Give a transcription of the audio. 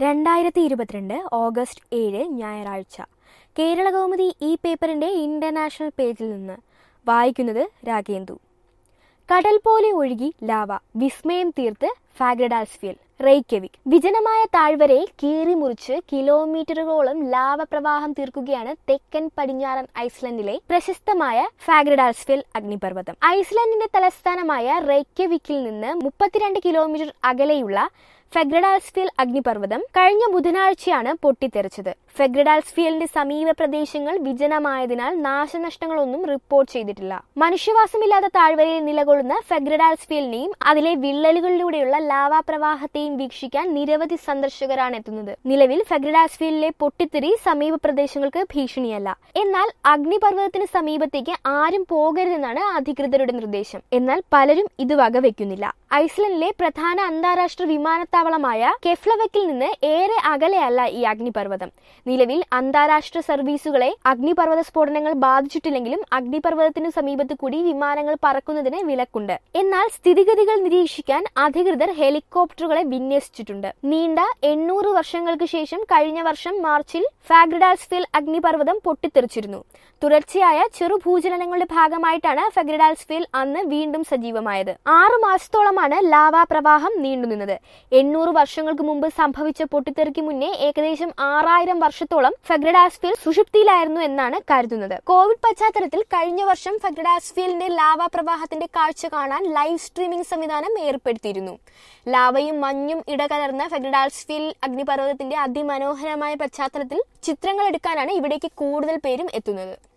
രണ്ടായിരത്തി ഇരുപത്തിരണ്ട് ഓഗസ്റ്റ് ഏഴ് ഞായറാഴ്ച കേരള കൗമുദി ഈ പേപ്പറിന്റെ ഇന്റർനാഷണൽ പേജിൽ നിന്ന് വായിക്കുന്നത് രാഗേന്ദു കടൽ പോലെ ഒഴുകി ലാവ വിസ്മയം തീർത്ത് ഫാഗ്രഡാസ്ഫിയൽ റെയ്ക്കവിക് വിജനമായ താഴ്വരയെ കീറി മുറിച്ച് കിലോമീറ്ററുകളോളം ലാവ പ്രവാഹം തീർക്കുകയാണ് തെക്കൻ പടിഞ്ഞാറൻ ഐസ്ലൻഡിലെ പ്രശസ്തമായ ഫാഗ്രഡാസ്ഫിയൽ അഗ്നിപർവ്വതം ഐസ്ലൻഡിന്റെ തലസ്ഥാനമായ റെയ്ക്കവിക്കിൽ നിന്ന് മുപ്പത്തിരണ്ട് കിലോമീറ്റർ അകലെയുള്ള ഫെഗ്രഡാൽസ്ഫിയൽ അഗ്നിപർവ്വതം കഴിഞ്ഞ ബുധനാഴ്ചയാണ് പൊട്ടിത്തെറിച്ചത് ഫെഗ്രഡാൽസ്ഫിയലിന്റെ സമീപ പ്രദേശങ്ങൾ വിജനമായതിനാൽ നാശനഷ്ടങ്ങളൊന്നും റിപ്പോർട്ട് ചെയ്തിട്ടില്ല മനുഷ്യവാസമില്ലാത്ത താഴ്വരയിൽ നിലകൊള്ളുന്ന ഫെഗ്രഡാൽസ്ഫിയലിനെയും അതിലെ വിള്ളലുകളിലൂടെയുള്ള ലാവാ പ്രവാഹത്തെയും വീക്ഷിക്കാൻ നിരവധി സന്ദർശകരാണ് എത്തുന്നത് നിലവിൽ ഫെഗ്രഡാൽസ്ഫിയലിലെ പൊട്ടിത്തെറി സമീപ പ്രദേശങ്ങൾക്ക് ഭീഷണിയല്ല എന്നാൽ അഗ്നിപർവ്വതത്തിന് സമീപത്തേക്ക് ആരും പോകരുതെന്നാണ് അധികൃതരുടെ നിർദ്ദേശം എന്നാൽ പലരും ഇത് വകവെക്കുന്നില്ല ഐസ്ലൻഡിലെ പ്രധാന അന്താരാഷ്ട്ര വിമാനത്താവളമായ കെഫ്ലവക്കിൽ നിന്ന് ഏറെ അകലെയല്ല ഈ അഗ്നിപർവ്വതം നിലവിൽ അന്താരാഷ്ട്ര സർവീസുകളെ അഗ്നിപർവ്വത സ്ഫോടനങ്ങൾ ബാധിച്ചിട്ടില്ലെങ്കിലും അഗ്നിപർവ്വതത്തിനു സമീപത്ത് കൂടി വിമാനങ്ങൾ പറക്കുന്നതിന് വിലക്കുണ്ട് എന്നാൽ സ്ഥിതിഗതികൾ നിരീക്ഷിക്കാൻ അധികൃതർ ഹെലികോപ്റ്ററുകളെ വിന്യസിച്ചിട്ടുണ്ട് നീണ്ട എണ്ണൂറ് വർഷങ്ങൾക്ക് ശേഷം കഴിഞ്ഞ വർഷം മാർച്ചിൽ ഫാഗ്രഡാൽസ്ഫിൽ അഗ്നിപർവ്വതം പൊട്ടിത്തെറിച്ചിരുന്നു തുടർച്ചയായ ചെറു ഭൂചലനങ്ങളുടെ ഭാഗമായിട്ടാണ് ഫെഗ്രഡാൽസ്ഫിൽ അന്ന് വീണ്ടും സജീവമായത് ആറു മാസത്തോളമാണ് ലാവാ പ്രവാഹം നീണ്ടുനിന്നത് എണ്ണൂറ് വർഷങ്ങൾക്ക് മുമ്പ് സംഭവിച്ച പൊട്ടിത്തെറിക്ക് മുന്നേ ഏകദേശം ആറായിരം വർഷത്തോളം ഫെഗ്രഡാസ്ഫിൽ സുഷുപ്തിയിലായിരുന്നു എന്നാണ് കരുതുന്നത് കോവിഡ് പശ്ചാത്തലത്തിൽ കഴിഞ്ഞ വർഷം ഫെഗ്രഡാസ്ഫിലിന്റെ ലാവാ പ്രവാഹത്തിന്റെ കാഴ്ച കാണാൻ ലൈവ് സ്ട്രീമിംഗ് സംവിധാനം ഏർപ്പെടുത്തിയിരുന്നു ലാവയും മഞ്ഞും ഇടകലർന്ന ഫെഗ്രഡാൽസ്ഫിൽ അഗ്നിപർവ്വതത്തിന്റെ അതിമനോഹരമായ പശ്ചാത്തലത്തിൽ ചിത്രങ്ങൾ എടുക്കാനാണ് ഇവിടേക്ക് കൂടുതൽ പേരും എത്തുന്നത്